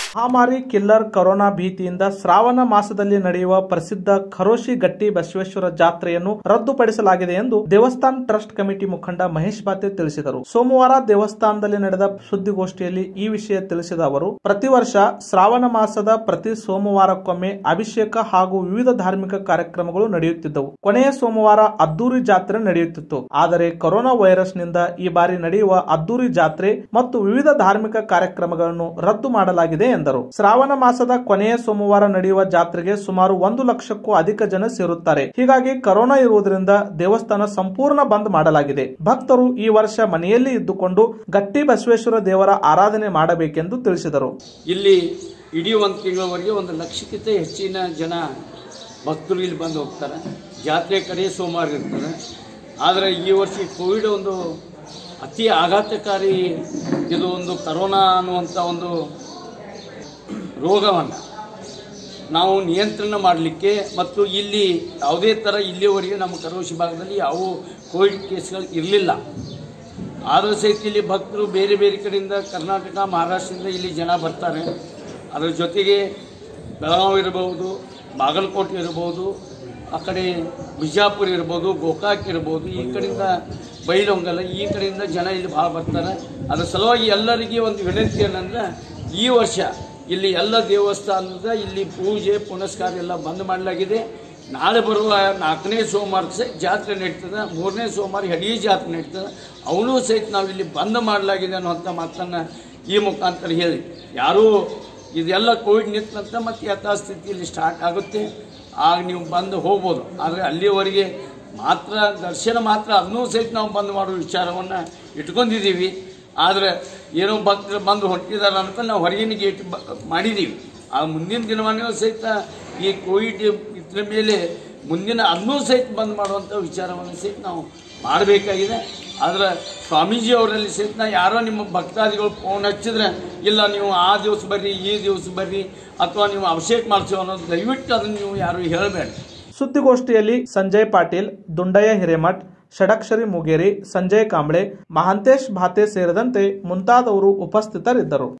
ಮಹಾಮಾರಿ killer corona ಭೀತಿಯಿಂದ ಶ್ರಾವಣ ಮಾಸದಲ್ಲಿ ನಡೆಯುವ ಪ್ರಸಿದ್ಧ ಖರೋಶಿ ಗಟ್ಟಿ ಬಸವೇಶ್ವರ ಜಾತ್ರೆಯನ್ನು ರದ್ದುಪಡಿಸಲಾಗಿದೆ ಎಂದು ದೇವಸ್ಥಾನ ಟ್ರಸ್ಟ್ ಕಮಿಟಿ ಮುಖಂಡ ಮಹೇಶ್ ಬಾತೆ ತಿಳಿಸಿದರು ಸೋಮವಾರ ದೇವಸ್ಥಾನದಲ್ಲಿ ನಡೆದ ಸುದ್ದಿಗೋಷ್ಠಿಯಲ್ಲಿ ಈ ವಿಷಯ ತಿಳಿಸಿದ ಅವರು ಪ್ರತಿ ವರ್ಷ ಶ್ರಾವಣ ಮಾಸದ ಪ್ರತಿ ಸೋಮವಾರಕ್ಕೊಮ್ಮೆ ಅಭಿಷೇಕ ಹಾಗೂ ವಿವಿಧ ಧಾರ್ಮಿಕ ಕಾರ್ಯಕ್ರಮಗಳು ನಡೆಯುತ್ತಿದ್ದವು ಕೊನೆಯ ಸೋಮವಾರ ಅದ್ದೂರಿ ಜಾತ್ರೆ ನಡೆಯುತ್ತಿತ್ತು ಆದರೆ ಕೊರೋನಾ ವೈರಸ್ ನಿಂದ ಈ ಬಾರಿ ನಡೆಯುವ ಅದ್ದೂರಿ ಜಾತ್ರೆ ಮತ್ತು ವಿವಿಧ ಧಾರ್ಮಿಕ ಕಾರ್ಯಕ್ರಮಗಳನ್ನು ರದ್ದು ಮಾಡಲಾಗಿದೆ ಎಂದರು ಶ್ರಾವಣ ಮಾಸದ ಕೊನೆಯ ಸೋಮವಾರ ನಡೆಯುವ ಜಾತ್ರೆಗೆ ಸುಮಾರು ಒಂದು ಲಕ್ಷಕ್ಕೂ ಅಧಿಕ ಜನ ಸೇರುತ್ತಾರೆ ಹೀಗಾಗಿ ಕೊರೋನಾ ಇರುವುದರಿಂದ ದೇವಸ್ಥಾನ ಸಂಪೂರ್ಣ ಬಂದ್ ಮಾಡಲಾಗಿದೆ ಭಕ್ತರು ಈ ವರ್ಷ ಮನೆಯಲ್ಲಿ ಇದ್ದುಕೊಂಡು ಗಟ್ಟಿ ಬಸವೇಶ್ವರ ದೇವರ ಆರಾಧನೆ ಮಾಡಬೇಕೆಂದು ತಿಳಿಸಿದರು ಇಲ್ಲಿ ಇಡೀ ಒಂದು ತಿಂಗಳವರೆಗೆ ಒಂದು ಲಕ್ಷಕ್ಕಿಂತ ಹೆಚ್ಚಿನ ಜನ ಭಕ್ತರು ಇಲ್ಲಿ ಬಂದು ಹೋಗ್ತಾರೆ ಜಾತ್ರೆ ಕಡೆ ಸೋಮವಾರ ಇರ್ತದೆ ಆದರೆ ಈ ವರ್ಷ ಕೋವಿಡ್ ಒಂದು ಅತಿ ಆಘಾತಕಾರಿ ಇದು ಒಂದು ಕರೋನಾ ಅನ್ನುವಂಥ ಒಂದು ರೋಗವನ್ನು ನಾವು ನಿಯಂತ್ರಣ ಮಾಡಲಿಕ್ಕೆ ಮತ್ತು ಇಲ್ಲಿ ಯಾವುದೇ ಥರ ಇಲ್ಲಿಯವರೆಗೆ ನಮ್ಮ ಕರೋಶಿ ಭಾಗದಲ್ಲಿ ಯಾವ ಕೋವಿಡ್ ಕೇಸ್ಗಳು ಇರಲಿಲ್ಲ ಆದರೂ ಸಹಿತ ಇಲ್ಲಿ ಭಕ್ತರು ಬೇರೆ ಬೇರೆ ಕಡೆಯಿಂದ ಕರ್ನಾಟಕ ಮಹಾರಾಷ್ಟ್ರದಿಂದ ಇಲ್ಲಿ ಜನ ಬರ್ತಾರೆ ಅದರ ಜೊತೆಗೆ ಬೆಳಗಾವಿ ಇರಬಹುದು ಬಾಗಲಕೋಟೆ ಇರಬಹುದು ಆ ಕಡೆ ಬಿಜಾಪುರ ಇರ್ಬೋದು ಗೋಕಾಕ್ ಇರ್ಬೋದು ಈ ಕಡೆಯಿಂದ ಬೈಲೊಂಗಲ ಈ ಕಡೆಯಿಂದ ಜನ ಇಲ್ಲಿ ಭಾಳ ಬರ್ತಾರೆ ಅದರ ಸಲುವಾಗಿ ಎಲ್ಲರಿಗೆ ಒಂದು ವಿನಂತಿ ಏನಂದ್ರೆ ಈ ವರ್ಷ ಇಲ್ಲಿ ಎಲ್ಲ ದೇವಸ್ಥಾನದ ಇಲ್ಲಿ ಪೂಜೆ ಪುನಸ್ಕಾರ ಎಲ್ಲ ಬಂದ್ ಮಾಡಲಾಗಿದೆ ನಾಳೆ ಬರುವ ನಾಲ್ಕನೇ ಸೋಮವಾರ ಸಹಿತ ಜಾತ್ರೆ ನಡೀತದೆ ಮೂರನೇ ಸೋಮವಾರ ಇಡೀ ಜಾತ್ರೆ ನಡೀತದೆ ಅವನು ಸಹಿತ ನಾವು ಇಲ್ಲಿ ಬಂದ್ ಮಾಡಲಾಗಿದೆ ಅನ್ನುವಂಥ ಮಾತನ್ನು ಈ ಮುಖಾಂತರ ಹೇಳಿ ಯಾರೂ ಇದೆಲ್ಲ ಕೋವಿಡ್ ನಿಂತಂತ ಮತ್ತೆ ಯಥಾಸ್ಥಿತಿಯಲ್ಲಿ ಸ್ಟಾರ್ಟ್ ಆಗುತ್ತೆ ಆಗ ನೀವು ಬಂದು ಹೋಗ್ಬೋದು ಆದರೆ ಅಲ್ಲಿವರೆಗೆ ಮಾತ್ರ ದರ್ಶನ ಮಾತ್ರ ಅದನ್ನೂ ಸಹಿತ ನಾವು ಬಂದ್ ಮಾಡೋ ವಿಚಾರವನ್ನು ಇಟ್ಕೊಂಡಿದ್ದೀವಿ ಆದರೆ ಏನೋ ಭಕ್ತರು ಬಂದು ಹೊಂಟಿದ್ದಾರೆ ಅಂತ ನಾವು ಹೊರಗಿನ ಗೇಟ್ ಬ ಮಾಡಿದ್ದೀವಿ ಆ ಮುಂದಿನ ದಿನಮಾನವೂ ಸಹಿತ ಈ ಕೋವಿಡ್ ಇದ್ರ ಮೇಲೆ ಮುಂದಿನ ಅದನ್ನೂ ಸಹಿತ ಬಂದ್ ಮಾಡುವಂಥ ವಿಚಾರವನ್ನು ಸಹಿತ ನಾವು ಮಾಡಬೇಕಾಗಿದೆ ಆದರೆ ಸ್ವಾಮೀಜಿ ಅವರಲ್ಲಿ ಸಹಿತ ನಾ ಯಾರೋ ನಿಮ್ಮ ಭಕ್ತಾದಿಗಳು ಫೋನ್ ಹಚ್ಚಿದ್ರೆ ಇಲ್ಲ ನೀವು ಆ ದಿವಸ ಬರ್ರಿ ಈ ದಿವಸ ಬರ್ರಿ ಅಥವಾ ನೀವು ಅಭಿಷೇಕ ಮಾಡ್ತೀವಿ ಅನ್ನೋದು ದಯವಿಟ್ಟು ಅದನ್ನು ನೀವು ಯಾರು ಹೇಳಬೇಡ ಸುದ್ದಿಗೋಷ್ಠಿಯಲ್ಲಿ ಸಂಜಯ್ ಪಾಟೀಲ್ ದುಂಡಯ್ಯ ಹಿರೇಮಠ್ ಷಡಕ್ಷರಿ ಮುಗೇರಿ ಸಂಜಯ್ ಕಾಂಬ್ಳೆ ಮಹಾಂತೇಶ್ ಭಾತೆ ಸೇರಿದಂತೆ ಮುಂತಾದವರು ಉಪಸ್ಥಿತರಿದ್ದರು